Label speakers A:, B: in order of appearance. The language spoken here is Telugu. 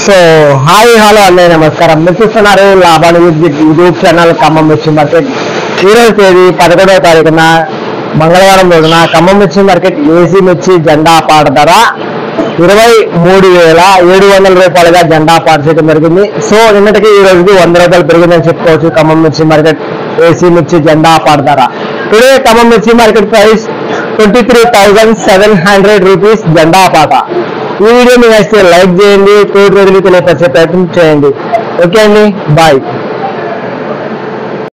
A: సో హాయ్ హలో అండి నమస్కారం మీరు చూస్తున్నారు లాభాలు యూట్యూబ్ ఛానల్ ఖమ్మం మిర్చి మార్కెట్ ఈరోజు తేదీ పదకొండవ తారీఖున మంగళవారం రోజున ఖమ్మం మిర్చి మార్కెట్ ఏసీ మిర్చి జెండా పాట ధర ఇరవై మూడు వేల ఏడు వందల రూపాయలుగా జెండా పాట చేయడం జరిగింది సో నిన్నటికి ఈ రోజుకి వంద రూపాయలు పెరిగిందని చెప్పుకోవచ్చు ఖమ్మం మిర్చి మార్కెట్ ఏసీ మిర్చి జెండా పాట ధర టుడే ఖమ్మం మిర్చి market price twenty three thousand seven hundred rupees జెండా పాట ఈ వీడియో మీకు నచ్చితే లైక్ చేయండి కోటి రోజులు తెలియపరిచే ప్రయత్నం చేయండి ఓకే అండి బాయ్